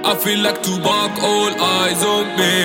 I feel like Tupac, all eyes on me.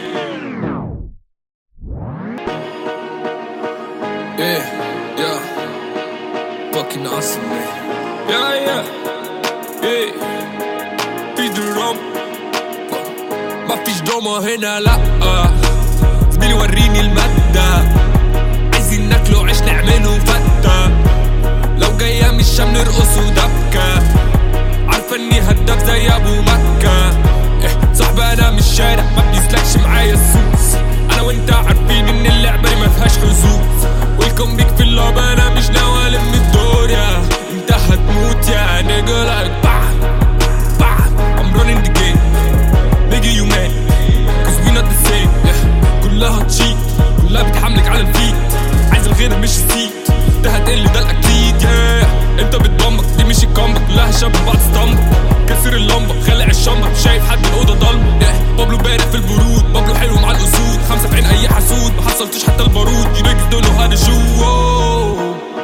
Yeah, yeah. Fucking awesome, man. Yeah, yeah. Yeah. في درام ما فيش دراما هنا لا زميلي وريني المادة عايزين ناكله عيش نعمله فتة لو جاية من الشام نرقص ودبكة عارفة اني هداف زي ابو مكة إيه صاحبي انا من الشارع ما بيسلكش معايا السوس انا وانت عارفين ان اللعبة دي ما فيهاش حظوظ ويلكم بيك في اللعبة انا مش ناوي الم الدور يا انت هتموت يا نيجا لايك bam bam I'm running the game nigga you mad cause we not the same yeah. كلها تشيت كلها بتحملك على الفيت عايز الغير مش السيت انت هتقل ده الاكيد yeah. انت بتبمبك دي مش الكامبك كلها شبه بعض اسطمبة كسر اللمبة خلع الشمبة شايف حد الأوضة ضلمة yeah. بابلو بارق في البرود بابلو حلو مع الأسود خمسة في عين أي حسود ما حصلتش حتى البارود you niggas don't know how to shoot Whoa.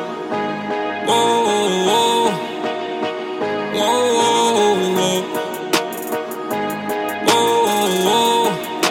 Whoa, whoa. Whoa, whoa. Whoa,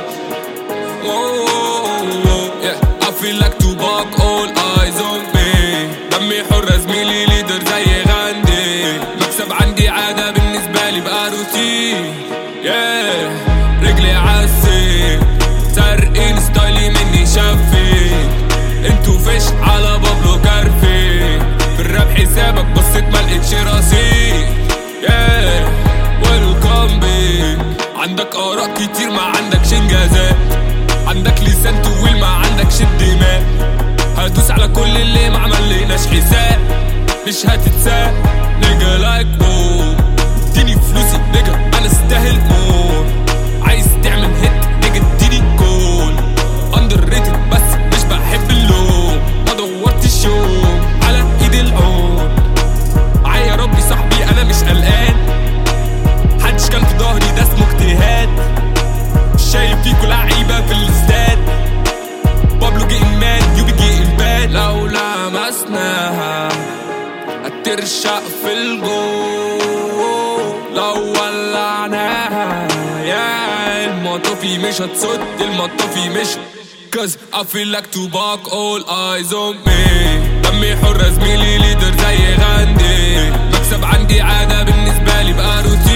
whoa. Yeah, I feel like Tupac, all eyes on me دمي حر زميلي ليدر زي غاندي مكسب عندي عادة بالنسبة لي بقى روتين yeah. رجلي عالسي سارقين ستايلي مني شافين انتو فيش على بابلو كارفي في الراب حسابك بصيت ملقتش رصيد yeah. ويلكم بيك عندك آراء كتير ما عندكش انجازات عندك لسان طويل ما عندكش الدماغ هدوس على كل اللي ما عملناش حساب مش هتتساب نيجا لايك بو اديني فلوسي نيجا انا استاهل مور عايز تعمل هيت نيجا اديني جول اندر ريتد بس مش بحب اللوم ما دورتش يوم على ايد العون معايا يا ربي صاحبي انا مش قلقان محدش كان في ظهري ده اسمه اجتهاد مش شايف فيكوا لعيبه في الاستاد بابلو جيم مان يو بي جيم باد لو لمسناها هترشق في الجو لو ولعناها يا المطافي مش هتصد المطافي مش Cause I feel like Tupac all eyes on me دمي حر زميلي ليدر زي غاندي مكسب عندي عادة بالنسبة لي بقى روتين